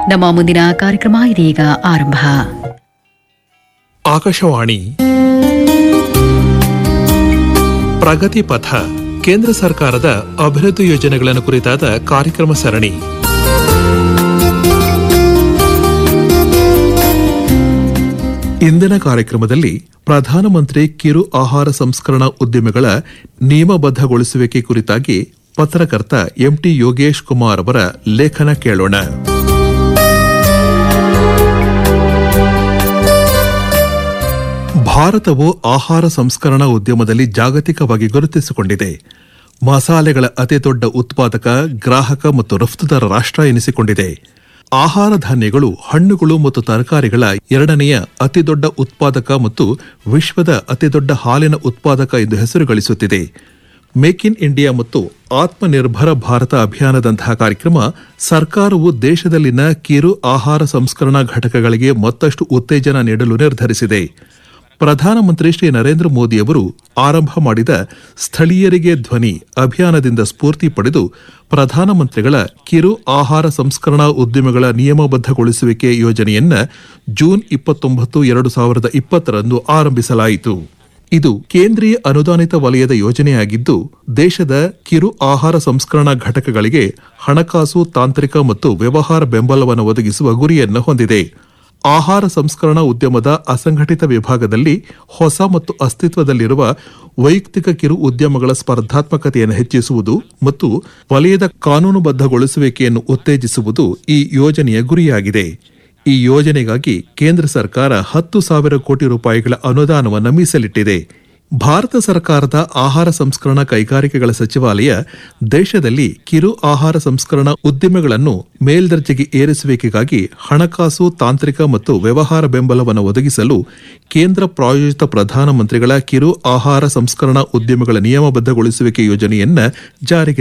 ನಮ್ಮ ಮುಂದಿನ ಕಾರ್ಯಕ್ರಮ ಇದೀಗ ಆರಂಭ ಆಕಾಶವಾಣಿ ಪ್ರಗತಿ ಪಥ ಕೇಂದ್ರ ಸರ್ಕಾರದ ಅಭಿವೃದ್ಧಿ ಯೋಜನೆಗಳನ್ನು ಕುರಿತಾದ ಕಾರ್ಯಕ್ರಮ ಸರಣಿ ಇಂದಿನ ಕಾರ್ಯಕ್ರಮದಲ್ಲಿ ಪ್ರಧಾನಮಂತ್ರಿ ಕಿರು ಆಹಾರ ಸಂಸ್ಕರಣಾ ಉದ್ಯಮಿಗಳ ನಿಯಮಬದ್ಧಗೊಳಿಸುವಿಕೆ ಕುರಿತಾಗಿ ಪತ್ರಕರ್ತ ಎಂಟಿ ಯೋಗೇಶ್ ಕುಮಾರ್ ಅವರ ಲೇಖನ ಕೇಳೋಣ ಭಾರತವು ಆಹಾರ ಸಂಸ್ಕರಣಾ ಉದ್ಯಮದಲ್ಲಿ ಜಾಗತಿಕವಾಗಿ ಗುರುತಿಸಿಕೊಂಡಿದೆ ಮಸಾಲೆಗಳ ಅತಿದೊಡ್ಡ ಉತ್ಪಾದಕ ಗ್ರಾಹಕ ಮತ್ತು ರಫ್ತುದಾರ ರಾಷ್ಟ್ರ ಎನಿಸಿಕೊಂಡಿದೆ ಆಹಾರ ಧಾನ್ಯಗಳು ಹಣ್ಣುಗಳು ಮತ್ತು ತರಕಾರಿಗಳ ಎರಡನೆಯ ಅತಿದೊಡ್ಡ ಉತ್ಪಾದಕ ಮತ್ತು ವಿಶ್ವದ ಅತಿದೊಡ್ಡ ಹಾಲಿನ ಉತ್ಪಾದಕ ಎಂದು ಹೆಸರು ಗಳಿಸುತ್ತಿದೆ ಮೇಕ್ ಇನ್ ಇಂಡಿಯಾ ಮತ್ತು ಆತ್ಮನಿರ್ಭರ ಭಾರತ ಅಭಿಯಾನದಂತಹ ಕಾರ್ಯಕ್ರಮ ಸರ್ಕಾರವು ದೇಶದಲ್ಲಿನ ಕಿರು ಆಹಾರ ಸಂಸ್ಕರಣಾ ಘಟಕಗಳಿಗೆ ಮತ್ತಷ್ಟು ಉತ್ತೇಜನ ನೀಡಲು ನಿರ್ಧರಿಸಿದೆ ಪ್ರಧಾನಮಂತ್ರಿ ಶ್ರೀ ನರೇಂದ್ರ ಮೋದಿಯವರು ಆರಂಭ ಮಾಡಿದ ಸ್ಥಳೀಯರಿಗೆ ಧ್ವನಿ ಅಭಿಯಾನದಿಂದ ಸ್ಫೂರ್ತಿ ಪಡೆದು ಪ್ರಧಾನಮಂತ್ರಿಗಳ ಕಿರು ಆಹಾರ ಸಂಸ್ಕರಣಾ ಉದ್ಯಮಗಳ ನಿಯಮಬದ್ಧಗೊಳಿಸುವಿಕೆ ಯೋಜನೆಯನ್ನ ಜೂನ್ ಇಪ್ಪತ್ತೊಂಬತ್ತು ಎರಡು ಸಾವಿರದ ಇಪ್ಪತ್ತರಂದು ಆರಂಭಿಸಲಾಯಿತು ಇದು ಕೇಂದ್ರೀಯ ಅನುದಾನಿತ ವಲಯದ ಯೋಜನೆಯಾಗಿದ್ದು ದೇಶದ ಕಿರು ಆಹಾರ ಸಂಸ್ಕರಣಾ ಘಟಕಗಳಿಗೆ ಹಣಕಾಸು ತಾಂತ್ರಿಕ ಮತ್ತು ವ್ಯವಹಾರ ಬೆಂಬಲವನ್ನು ಒದಗಿಸುವ ಗುರಿಯನ್ನು ಹೊಂದಿದೆ ಆಹಾರ ಸಂಸ್ಕರಣಾ ಉದ್ಯಮದ ಅಸಂಘಟಿತ ವಿಭಾಗದಲ್ಲಿ ಹೊಸ ಮತ್ತು ಅಸ್ತಿತ್ವದಲ್ಲಿರುವ ವೈಯಕ್ತಿಕ ಕಿರು ಉದ್ಯಮಗಳ ಸ್ಪರ್ಧಾತ್ಮಕತೆಯನ್ನು ಹೆಚ್ಚಿಸುವುದು ಮತ್ತು ವಲಯದ ಕಾನೂನುಬದ್ಧಗೊಳಿಸುವಿಕೆಯನ್ನು ಉತ್ತೇಜಿಸುವುದು ಈ ಯೋಜನೆಯ ಗುರಿಯಾಗಿದೆ ಈ ಯೋಜನೆಗಾಗಿ ಕೇಂದ್ರ ಸರ್ಕಾರ ಹತ್ತು ಸಾವಿರ ಕೋಟಿ ರೂಪಾಯಿಗಳ ಅನುದಾನವನ್ನು ಮೀಸಲಿಟ್ಟಿದೆ ಭಾರತ ಸರ್ಕಾರದ ಆಹಾರ ಸಂಸ್ಕರಣಾ ಕೈಗಾರಿಕೆಗಳ ಸಚಿವಾಲಯ ದೇಶದಲ್ಲಿ ಕಿರು ಆಹಾರ ಸಂಸ್ಕರಣಾ ಉದ್ಯಮಗಳನ್ನು ಮೇಲ್ದರ್ಜೆಗೆ ಏರಿಸುವಿಕೆಗಾಗಿ ಹಣಕಾಸು ತಾಂತ್ರಿಕ ಮತ್ತು ವ್ಯವಹಾರ ಬೆಂಬಲವನ್ನು ಒದಗಿಸಲು ಕೇಂದ್ರ ಪ್ರಾಯೋಜಿತ ಪ್ರಧಾನಮಂತ್ರಿಗಳ ಕಿರು ಆಹಾರ ಸಂಸ್ಕರಣಾ ಉದ್ಯಮಗಳ ನಿಯಮಬದ್ಧಗೊಳಿಸುವಿಕೆ ಯೋಜನೆಯನ್ನ ಜಾರಿಗೆ